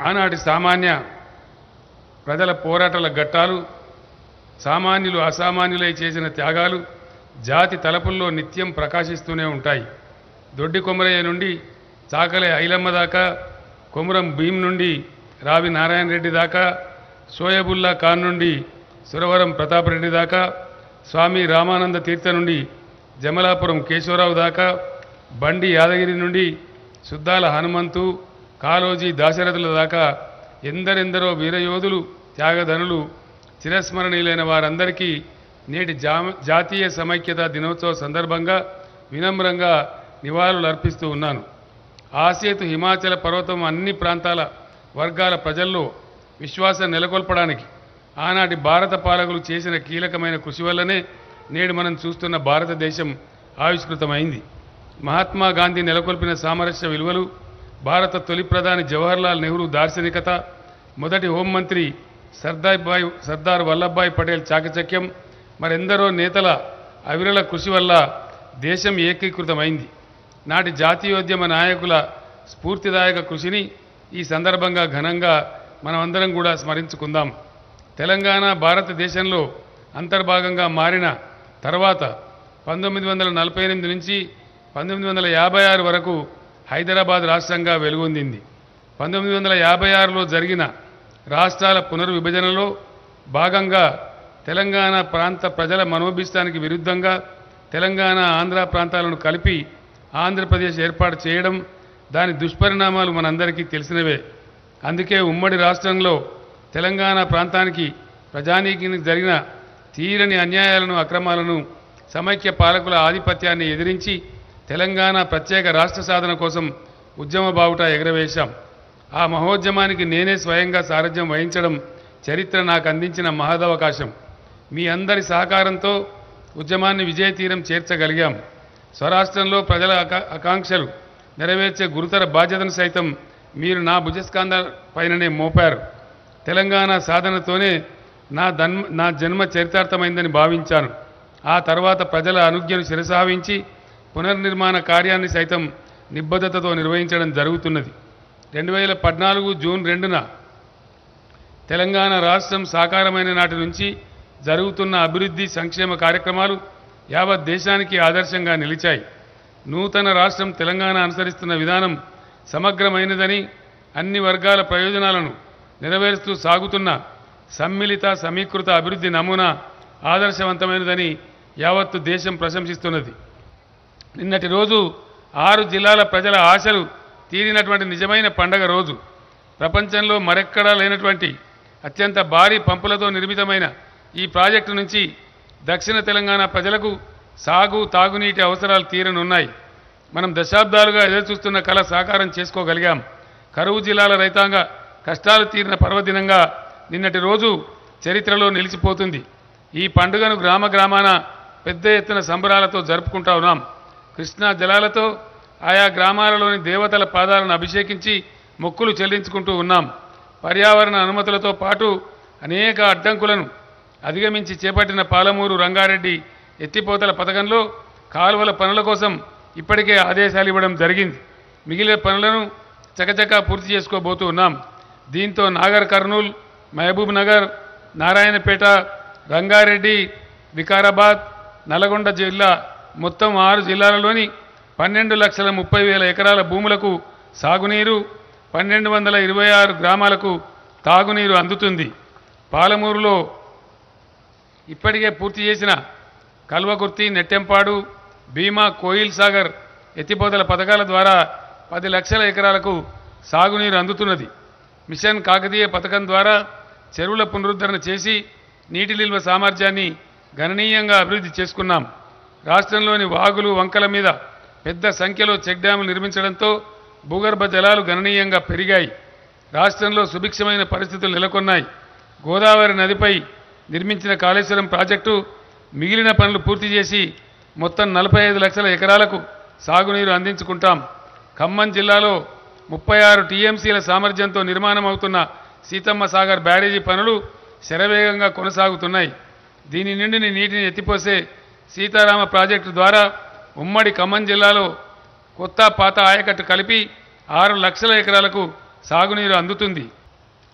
ఆనాటి సామాన్య ప్రజల పోరాటాల ఘట్టాలు సామాన్యులు అసామాన్యులై చేసిన త్యాగాలు జాతి తలపుల్లో నిత్యం ప్రకాశిస్తూనే ఉంటాయి దొడ్డి కొమరయ్య నుండి చాకలే ఐలమ్మ దాకా కొమురం భీం నుండి రావి నారాయణ రెడ్డి దాకా షోయబుల్లా ఖాన్ నుండి సురవరం ప్రతాపరెడ్డి దాకా స్వామి రామానంద తీర్థ నుండి జమలాపురం కేశవరావు దాకా బండి యాదగిరి నుండి సుద్దాల హనుమంతు కాలోజీ దాశరథుల దాకా ఎందరెందరో వీరయోధులు త్యాగధనులు చిరస్మరణీయులైన వారందరికీ నేటి జా జాతీయ సమైక్యతా దినోత్సవ సందర్భంగా వినమ్రంగా నివాళులు అర్పిస్తూ ఉన్నాను ఆసేతు హిమాచల పర్వతం అన్ని ప్రాంతాల వర్గాల ప్రజల్లో విశ్వాసం నెలకొల్పడానికి ఆనాటి భారత పాలకులు చేసిన కీలకమైన కృషి వల్లనే నేడు మనం చూస్తున్న భారతదేశం ఆవిష్కృతమైంది మహాత్మా గాంధీ నెలకొల్పిన సామరస్య విలువలు భారత తొలి ప్రధాని జవహర్లాల్ నెహ్రూ దార్శనికత మొదటి హోంమంత్రి సర్దార్ భాయ్ సర్దార్ వల్లభాయ్ పటేల్ చాకచక్యం మరెందరో నేతల అవిరళ కృషి వల్ల దేశం ఏకీకృతమైంది నాటి జాతీయోద్యమ నాయకుల స్ఫూర్తిదాయక కృషిని ఈ సందర్భంగా ఘనంగా మనమందరం కూడా స్మరించుకుందాం తెలంగాణ భారతదేశంలో అంతర్భాగంగా మారిన తర్వాత పంతొమ్మిది వందల నలభై ఎనిమిది నుంచి పంతొమ్మిది వందల యాభై ఆరు వరకు హైదరాబాద్ రాష్ట్రంగా వెలుగొందింది పంతొమ్మిది వందల యాభై ఆరులో జరిగిన రాష్ట్రాల పునర్విభజనలో భాగంగా తెలంగాణ ప్రాంత ప్రజల మనోభిష్టానికి విరుద్ధంగా తెలంగాణ ఆంధ్ర ప్రాంతాలను కలిపి ఆంధ్రప్రదేశ్ ఏర్పాటు చేయడం దాని దుష్పరిణామాలు మనందరికీ తెలిసినవే అందుకే ఉమ్మడి రాష్ట్రంలో తెలంగాణ ప్రాంతానికి ప్రజానీకానికి జరిగిన తీరని అన్యాయాలను అక్రమాలను సమైక్య పాలకుల ఆధిపత్యాన్ని ఎదిరించి తెలంగాణ ప్రత్యేక రాష్ట్ర సాధన కోసం ఉద్యమ బావుట ఎగరవేశాం ఆ మహోద్యమానికి నేనే స్వయంగా సారథ్యం వహించడం చరిత్ర నాకు అందించిన మహదవకాశం మీ అందరి సహకారంతో ఉద్యమాన్ని విజయతీరం చేర్చగలిగాం స్వరాష్ట్రంలో ప్రజల ఆకా- ఆకాంక్షలు నెరవేర్చే గురుతర బాధ్యతను సైతం మీరు నా భుజస్కంద పైననే మోపారు తెలంగాణ సాధనతోనే నా దన్మ నా జన్మ చరితార్థమైందని భావించాను ఆ తర్వాత ప్రజల అనుజ్ఞను శిరసావించి పునర్నిర్మాణ కార్యాన్ని సైతం నిబద్ధతతో నిర్వహించడం జరుగుతున్నది రెండు వేల పద్నాలుగు జూన్ రెండున తెలంగాణ రాష్ట్రం సాకారమైన నాటి నుంచి జరుగుతున్న అభివృద్ధి సంక్షేమ కార్యక్రమాలు యావత్ దేశానికి ఆదర్శంగా నిలిచాయి నూతన రాష్ట్రం తెలంగాణ అనుసరిస్తున్న విధానం సమగ్రమైనదని అన్ని వర్గాల ప్రయోజనాలను నెరవేరుస్తూ సాగుతున్న సమ్మిళిత సమీకృత అభివృద్ధి నమూనా ఆదర్శవంతమైనదని యావత్తు దేశం ప్రశంసిస్తున్నది నిన్నటి రోజు ఆరు జిల్లాల ప్రజల ఆశలు తీరినటువంటి నిజమైన పండగ రోజు ప్రపంచంలో మరెక్కడా లేనటువంటి అత్యంత భారీ పంపులతో నిర్మితమైన ఈ ప్రాజెక్టు నుంచి దక్షిణ తెలంగాణ ప్రజలకు సాగు తాగునీటి అవసరాలు తీరనున్నాయి మనం దశాబ్దాలుగా ఎదురుచూస్తున్న కళ సాకారం చేసుకోగలిగాం కరువు జిల్లాల రైతాంగ కష్టాలు తీరిన పర్వదినంగా నిన్నటి రోజు చరిత్రలో నిలిచిపోతుంది ఈ పండుగను గ్రామ గ్రామాన పెద్ద ఎత్తున సంబరాలతో జరుపుకుంటా ఉన్నాం కృష్ణా జలాలతో ఆయా గ్రామాలలోని దేవతల పాదాలను అభిషేకించి మొక్కులు చెల్లించుకుంటూ ఉన్నాం పర్యావరణ అనుమతులతో పాటు అనేక అడ్డంకులను అధిగమించి చేపట్టిన పాలమూరు రంగారెడ్డి ఎత్తిపోతల పథకంలో కాలువల పనుల కోసం ఇప్పటికే ఆదేశాలు ఇవ్వడం జరిగింది మిగిలిన పనులను చకచకా పూర్తి చేసుకోబోతూ ఉన్నాం దీంతో నాగర్ కర్నూల్ మహబూబ్ నగర్ నారాయణపేట రంగారెడ్డి వికారాబాద్ నల్గొండ జిల్లా మొత్తం ఆరు జిల్లాలలోని పన్నెండు లక్షల ముప్పై వేల ఎకరాల భూములకు సాగునీరు పన్నెండు వందల ఇరవై ఆరు గ్రామాలకు తాగునీరు అందుతుంది పాలమూరులో ఇప్పటికే పూర్తి చేసిన కల్వకుర్తి నెట్టెంపాడు భీమా కోయిల్ సాగర్ ఎత్తిపోతల పథకాల ద్వారా పది లక్షల ఎకరాలకు సాగునీరు అందుతున్నది మిషన్ కాకతీయ పథకం ద్వారా చెరువుల పునరుద్ధరణ చేసి నీటి నిల్వ సామర్థ్యాన్ని గణనీయంగా అభివృద్ధి చేసుకున్నాం రాష్ట్రంలోని వాగులు వంకల మీద పెద్ద సంఖ్యలో చెక్ డ్యాములు నిర్మించడంతో భూగర్భ జలాలు గణనీయంగా పెరిగాయి రాష్ట్రంలో సుభిక్షమైన పరిస్థితులు నెలకొన్నాయి గోదావరి నదిపై నిర్మించిన కాళేశ్వరం ప్రాజెక్టు మిగిలిన పనులు పూర్తి చేసి మొత్తం నలభై ఐదు లక్షల ఎకరాలకు సాగునీరు అందించుకుంటాం ఖమ్మం జిల్లాలో ముప్పై ఆరు టీఎంసీల సామర్థ్యంతో నిర్మాణం అవుతున్న సీతమ్మ సాగర్ బ్యారేజీ పనులు శరవేగంగా కొనసాగుతున్నాయి దీని నుండి నీటిని ఎత్తిపోసే సీతారామ ప్రాజెక్టు ద్వారా ఉమ్మడి ఖమ్మం జిల్లాలో కొత్త పాత ఆయకట్టు కలిపి ఆరు లక్షల ఎకరాలకు సాగునీరు అందుతుంది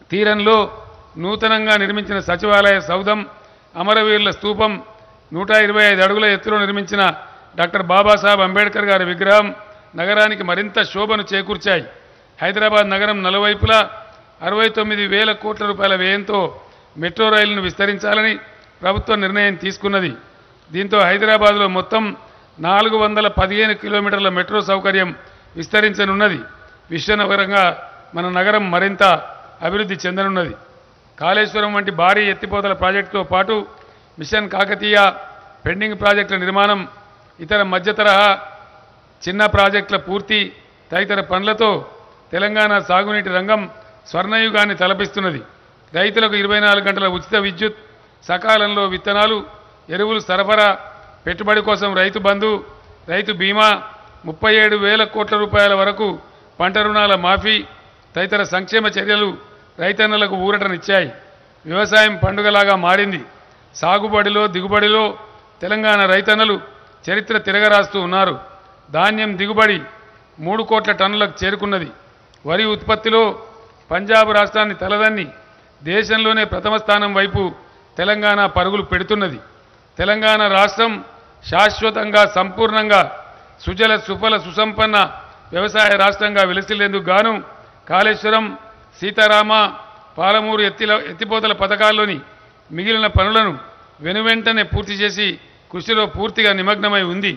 తీరంలో నూతనంగా నిర్మించిన సచివాలయ సౌధం అమరవీరుల స్తూపం నూట ఇరవై ఐదు అడుగుల ఎత్తులో నిర్మించిన డాక్టర్ బాబాసాహెబ్ అంబేద్కర్ గారి విగ్రహం నగరానికి మరింత శోభను చేకూర్చాయి హైదరాబాద్ నగరం నలువైపులా అరవై తొమ్మిది వేల కోట్ల రూపాయల వ్యయంతో మెట్రో రైలును విస్తరించాలని ప్రభుత్వం నిర్ణయం తీసుకున్నది దీంతో హైదరాబాద్లో మొత్తం నాలుగు వందల పదిహేను కిలోమీటర్ల మెట్రో సౌకర్యం విస్తరించనున్నది విశ్వనగరంగా మన నగరం మరింత అభివృద్ధి చెందనున్నది కాళేశ్వరం వంటి భారీ ఎత్తిపోతల ప్రాజెక్టుతో పాటు మిషన్ కాకతీయ పెండింగ్ ప్రాజెక్టుల నిర్మాణం ఇతర మధ్య తరహా చిన్న ప్రాజెక్టుల పూర్తి తదితర పనులతో తెలంగాణ సాగునీటి రంగం స్వర్ణయుగాన్ని తలపిస్తున్నది రైతులకు ఇరవై నాలుగు గంటల ఉచిత విద్యుత్ సకాలంలో విత్తనాలు ఎరువులు సరఫరా పెట్టుబడి కోసం రైతు బంధు రైతు బీమా ముప్పై ఏడు వేల కోట్ల రూపాయల వరకు పంట రుణాల మాఫీ తదితర సంక్షేమ చర్యలు రైతన్నలకు ఊరటనిచ్చాయి వ్యవసాయం పండుగలాగా మారింది సాగుబడిలో దిగుబడిలో తెలంగాణ రైతన్నలు చరిత్ర తిరగరాస్తూ ఉన్నారు ధాన్యం దిగుబడి మూడు కోట్ల టన్నులకు చేరుకున్నది వరి ఉత్పత్తిలో పంజాబ్ రాష్ట్రాన్ని తలదన్ని దేశంలోనే ప్రథమ స్థానం వైపు తెలంగాణ పరుగులు పెడుతున్నది తెలంగాణ రాష్ట్రం శాశ్వతంగా సంపూర్ణంగా సుజల సుఫల సుసంపన్న వ్యవసాయ రాష్ట్రంగా విలసిల్లేందుకు గాను కాళేశ్వరం సీతారామ పాలమూరు ఎత్తిల ఎత్తిపోతల పథకాల్లోని మిగిలిన పనులను వెనువెంటనే పూర్తి చేసి కృషిలో పూర్తిగా నిమగ్నమై ఉంది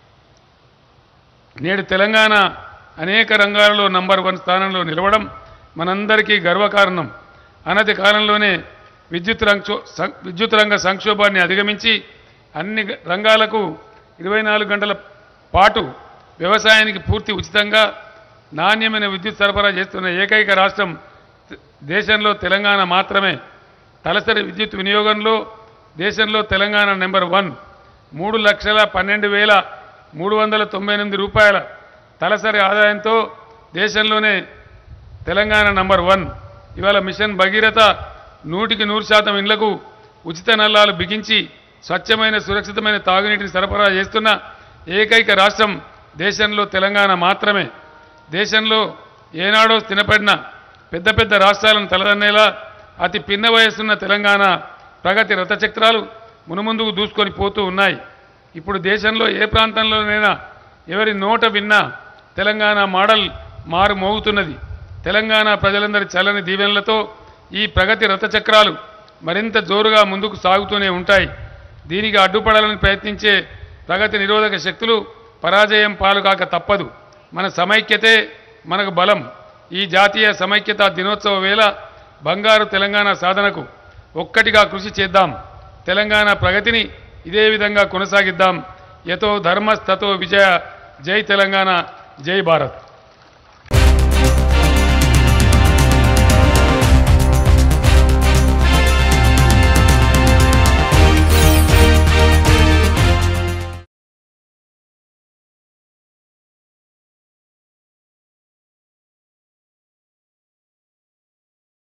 నేడు తెలంగాణ అనేక రంగాలలో నంబర్ వన్ స్థానంలో నిలవడం మనందరికీ గర్వకారణం అనతి కాలంలోనే విద్యుత్ రంగ విద్యుత్ రంగ సంక్షోభాన్ని అధిగమించి అన్ని గ- రంగాలకు ఇరవై నాలుగు గంటల పాటు వ్యవసాయానికి పూర్తి ఉచితంగా నాణ్యమైన విద్యుత్ సరఫరా చేస్తున్న ఏకైక రాష్ట్రం త- దేశంలో తెలంగాణ మాత్రమే తలసరి విద్యుత్ వినియోగంలో దేశంలో తెలంగాణ నెంబర్ వన్ మూడు లక్షల పన్నెండు వేల మూడు వందల తొంభై ఎనిమిది రూపాయల తలసరి ఆదాయంతో దేశంలోనే తెలంగాణ నంబర్ వన్ ఇవాళ మిషన్ భగీరథ నూటికి నూరు శాతం ఇండ్లకు ఉచిత నల్లాలు బిగించి స్వచ్ఛమైన సురక్షితమైన తాగునీటిని సరఫరా చేస్తున్న ఏకైక రాష్ట్రం దేశంలో తెలంగాణ మాత్రమే దేశంలో ఏనాడో స్థిరపడిన పెద్ద పెద్ద రాష్ట్రాలను తలదన్నేలా అతి పిన్న వయస్సున్న తెలంగాణ ప్రగతి రథచక్రాలు మునుముందుకు దూసుకొని పోతూ ఉన్నాయి ఇప్పుడు దేశంలో ఏ ప్రాంతంలోనైనా ఎవరి నోట విన్నా తెలంగాణ మోడల్ మారు మోగుతున్నది తెలంగాణ ప్రజలందరి చల్లని దీవెనలతో ఈ ప్రగతి రథచక్రాలు మరింత జోరుగా ముందుకు సాగుతూనే ఉంటాయి దీనికి అడ్డుపడాలని ప్రయత్నించే ప్రగతి నిరోధక శక్తులు పరాజయం పాలుకాక తప్పదు మన సమైక్యతే మనకు బలం ఈ జాతీయ సమైక్యతా దినోత్సవ వేళ బంగారు తెలంగాణ సాధనకు ఒక్కటిగా కృషి చేద్దాం తెలంగాణ ప్రగతిని ఇదే విధంగా కొనసాగిద్దాం యతో ధర్మస్తతో విజయ జై తెలంగాణ జై భారత్